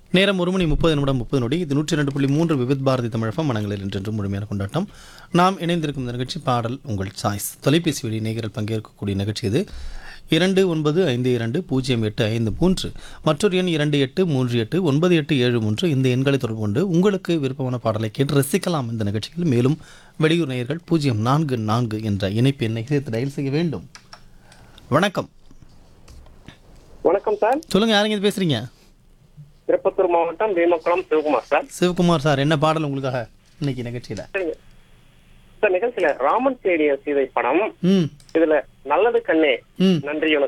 நேரம் ஒரு மணி முப்பது நிமிடம் முப்பது நொடி இது நூற்றி ரெண்டு புள்ளி மூன்று விவித் பாரதி தமிழகம் மனங்களில் இன்றென்று முழுமையான கொண்டாட்டம் நாம் இணைந்திருக்கும் இந்த நிகழ்ச்சி பாடல் உங்கள் சாய்ஸ் தொலைபேசி வழி நேயர்கள் பங்கேற்கக்கூடிய நிகழ்ச்சி இது இரண்டு ஒன்பது ஐந்து இரண்டு பூஜ்ஜியம் எட்டு ஐந்து மூன்று மற்றொரு எண் இரண்டு எட்டு மூன்று எட்டு ஒன்பது எட்டு ஏழு மூன்று இந்த எண்களை தொடர்பு கொண்டு உங்களுக்கு விருப்பமான பாடலை கேட்டு ரசிக்கலாம் இந்த நிகழ்ச்சியில் மேலும் வெளியூர் நேயர்கள் பூஜ்ஜியம் நான்கு நான்கு என்ற இணைப்பு எண்ணை சேர்த்து டயல் செய்ய வேண்டும் வணக்கம் வணக்கம் சார் சொல்லுங்க யாருங்க இது பேசுறீங்க திருப்பத்தூர் மாவட்டம் பீமக்குளம் சிவகுமார் சார் சிவகுமார் சார் என்ன பாடல் உங்களுக்காக இன்னைக்கு நிகழ்ச்சியில சரிங்க சார் நிகழ்ச்சியில ராமன் தேடிய சீதை படம் ம் இதுல நல்லது கண்ணே ம் நன்றி உனக்கு